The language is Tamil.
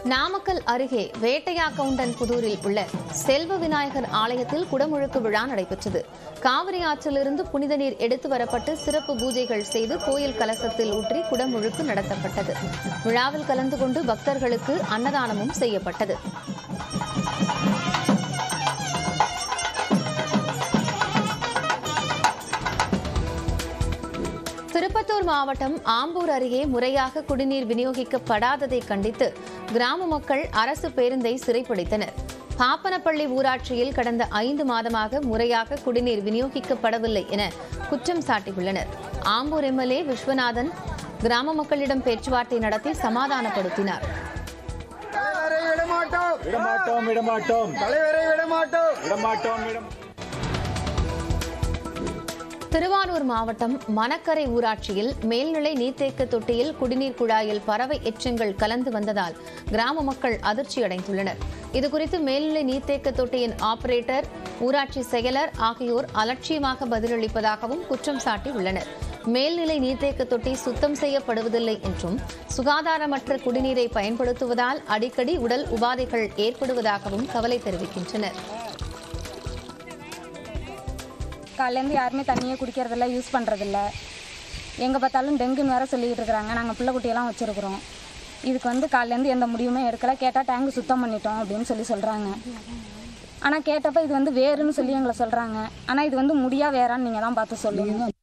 நாமக்கல் அருகே வேட்டையாக்கவுண்டன் புதூரில் உள்ள செல்வ விநாயகர் ஆலயத்தில் குடமுழுக்கு விழா நடைபெற்றது காவிரி ஆற்றிலிருந்து புனித நீர் எடுத்து வரப்பட்டு சிறப்பு பூஜைகள் செய்து கோயில் கலசத்தில் ஊற்றி குடமுழுக்கு நடத்தப்பட்டது விழாவில் கலந்து கொண்டு பக்தர்களுக்கு அன்னதானமும் செய்யப்பட்டது திருப்பத்தூர் மாவட்டம் ஆம்பூர் அருகே முறையாக குடிநீர் விநியோகிக்கப்படாததை கண்டித்து கிராம மக்கள் அரசு பேருந்தை சிறைப்பிடித்தனர் பாப்பனப்பள்ளி ஊராட்சியில் கடந்த ஐந்து மாதமாக முறையாக குடிநீர் விநியோகிக்கப்படவில்லை என குற்றம் சாட்டியுள்ளனர் ஆம்பூர் எம்எல்ஏ விஸ்வநாதன் கிராம மக்களிடம் பேச்சுவார்த்தை நடத்தி சமாதானப்படுத்தினார் தலைவரை விடமாட்டோம் விடமாட்டோம் விடமாட்டோம் தலைவரை விடமாட்டோம் விடமாட்டோம் விடம் திருவாரூர் மாவட்டம் மணக்கரை ஊராட்சியில் மேல்நிலை நீர்த்தேக்க தொட்டியில் குடிநீர் குழாயில் பறவை எச்சங்கள் கலந்து வந்ததால் கிராம மக்கள் அதிர்ச்சியடைந்துள்ளனர் இதுகுறித்து மேல்நிலை நீர்த்தேக்க தொட்டியின் ஆபரேட்டர் ஊராட்சி செயலர் ஆகியோர் அலட்சியமாக பதிலளிப்பதாகவும் குற்றம் சாட்டியுள்ளனர் மேல்நிலை நீர்த்தேக்க தொட்டி சுத்தம் செய்யப்படுவதில்லை என்றும் சுகாதாரமற்ற குடிநீரை பயன்படுத்துவதால் அடிக்கடி உடல் உபாதைகள் ஏற்படுவதாகவும் கவலை தெரிவிக்கின்றனர் காலையிலேருந்து யாருமே தண்ணியே குடிக்கிறதில்ல யூஸ் பண்ணுறதில்ல எங்கே பார்த்தாலும் டெங்குன்னு வேற சொல்லிக்கிட்டு இருக்கிறாங்க நாங்கள் பிள்ளை குட்டியெல்லாம் வச்சுருக்குறோம் இதுக்கு வந்து காலையிலேருந்து எந்த முடிவுமே எடுக்கல கேட்டால் டேங்க் சுத்தம் பண்ணிட்டோம் அப்படின்னு சொல்லி சொல்கிறாங்க ஆனால் கேட்டப்போ இது வந்து வேறுன்னு சொல்லி எங்களை சொல்கிறாங்க ஆனால் இது வந்து முடியா வேறான்னு நீங்கள் தான் பார்த்து சொல்லுங்க